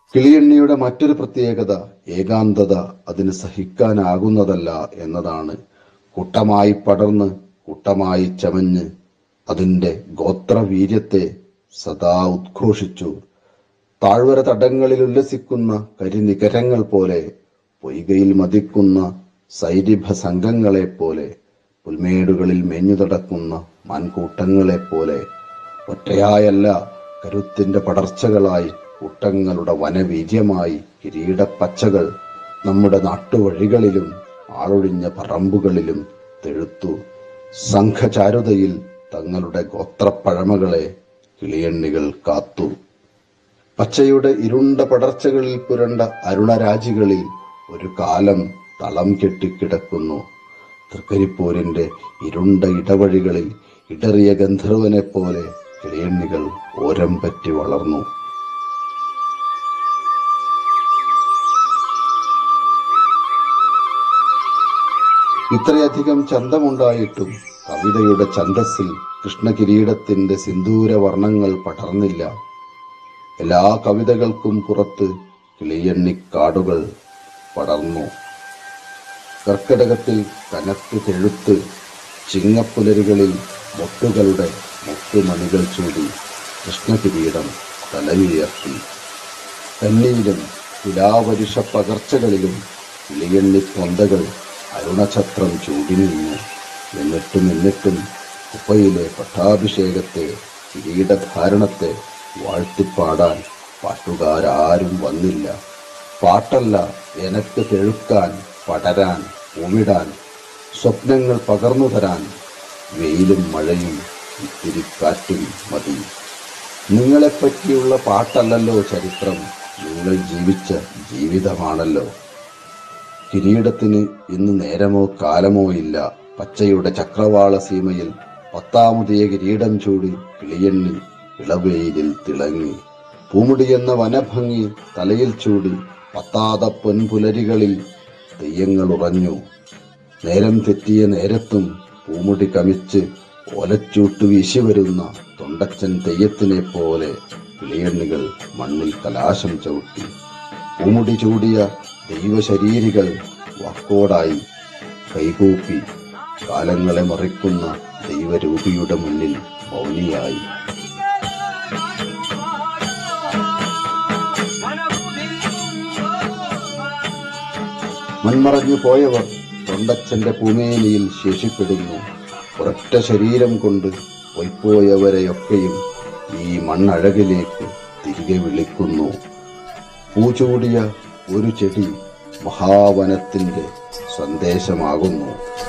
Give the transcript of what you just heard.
കിളിയെണ്ണിയുടെ മറ്റൊരു പ്രത്യേകത ഏകാന്തത അതിന് സഹിക്കാനാകുന്നതല്ല എന്നതാണ് കൂട്ടമായി പടർന്ന് കൂട്ടമായി ചമഞ്ഞ് അതിന്റെ ഗോത്രവീര്യത്തെ സദാ ഉദ്ഘോഷിച്ചു താഴ്വര തടങ്ങളിൽ ഉല്ലസിക്കുന്ന കരിനികരങ്ങൾ പോലെ പൊയ്കയിൽ മതിക്കുന്ന സൈരിഭ സംഘങ്ങളെ പോലെ പുൽമേടുകളിൽ മേഞ്ഞുതടക്കുന്ന മാൻകൂട്ടങ്ങളെപ്പോലെ ഒറ്റയായല്ല കരുത്തിന്റെ പടർച്ചകളായി കൂട്ടങ്ങളുടെ വനവീര്യമായി കിരീടപ്പച്ചകൾ നമ്മുടെ നാട്ടുവഴികളിലും ആളൊഴിഞ്ഞ പറമ്പുകളിലും തെഴുത്തു സംഘചാരുതയിൽ തങ്ങളുടെ ഗോത്രപ്പഴമകളെ കിളിയണ്ണികൾ കാത്തു പച്ചയുടെ ഇരുണ്ട പടർച്ചകളിൽ പുരണ്ട അരുണരാജികളിൽ ഒരു കാലം തളം കെട്ടിക്കിടക്കുന്നു തൃക്കരിപ്പൂരിന്റെ ഇരുണ്ട ഇടവഴികളിൽ ഇടറിയ ഗന്ധർവനെ പോലെ കിളിയണ്ണികൾ ഓരം പറ്റി വളർന്നു ഇത്രയധികം ചന്തമുണ്ടായിട്ടും കവിതയുടെ ഛന്തസ്സിൽ കൃഷ്ണകിരീടത്തിന്റെ സിന്ദൂര വർണ്ണങ്ങൾ പടർന്നില്ല എല്ലാ കവിതകൾക്കും പുറത്ത് കിളിയണ്ണിക്കാടുകൾ പടർന്നു കർക്കിടകത്തിൽ കനത്ത് തെഴുത്ത് ചിങ്ങപ്പുലരികളിൽ മുട്ടുകളുടെ മുട്ടുമണികൾ ചൂടി കൃഷ്ണകിരീടം തലയുയർത്തി കന്നിയിലും തുലാപരുഷ പകർച്ചകളിലും കിളിയണ്ണി പൊന്തകൾ അരുണഛത്രം ചൂടി നിന്നു എന്നിട്ടും എന്നിട്ടും കുപ്പയിലെ പട്ടാഭിഷേകത്തെ കിരീടധാരണത്തെ വാഴ്ത്തിപ്പാടാൻ പാട്ടുകാരാരും വന്നില്ല പാട്ടല്ല എനക്ക് തെഴുക്കാൻ പടരാൻ ഉമിടാൻ സ്വപ്നങ്ങൾ പകർന്നു തരാൻ വെയിലും മഴയും ഇത്തിരി കാറ്റും മതി നിങ്ങളെപ്പറ്റിയുള്ള പാട്ടല്ലല്ലോ ചരിത്രം നിങ്ങൾ ജീവിച്ച ജീവിതമാണല്ലോ കിരീടത്തിന് ഇന്ന് നേരമോ കാലമോ ഇല്ല പച്ചയുടെ ചക്രവാള സീമയിൽ പത്താമതേ കിരീടം ചൂടി കിളിയണ്ണി ഇളവെയിലിൽ തിളങ്ങി പൂമുടി എന്ന വനഭംഗി തലയിൽ ചൂടി പത്താത പൊൻപുലരികളിൽ തെയ്യങ്ങൾ ഉറഞ്ഞു നേരം തെറ്റിയ നേരത്തും പൂമുടി കമിച്ച് ഓലച്ചൂട്ട് വീശി വരുന്ന തൊണ്ടച്ചൻ തെയ്യത്തിനെ പോലെ കിളിയണ്ണികൾ മണ്ണിൽ കലാശം ചവിട്ടി പൂമുടി ചൂടിയ ദൈവശരീരികൾ വാക്കോടായി കൈകൂപ്പി കാലങ്ങളെ മറിക്കുന്ന ദൈവരൂപിയുടെ മുന്നിൽ മൗനിയായി മൺമറഞ്ഞു പോയവർ തൊണ്ടച്ചന്റെ പൂമേനിയിൽ ശേഷിപ്പെടുന്നു ഒരൊറ്റ ശരീരം കൊണ്ട് പൊയ്പോയവരെയൊക്കെയും ഈ മണ്ണഴകിലേക്ക് തിരികെ വിളിക്കുന്നു പൂചൂടിയ ഒരു ചെടി മഹാവനത്തിന്റെ സന്ദേശമാകുന്നു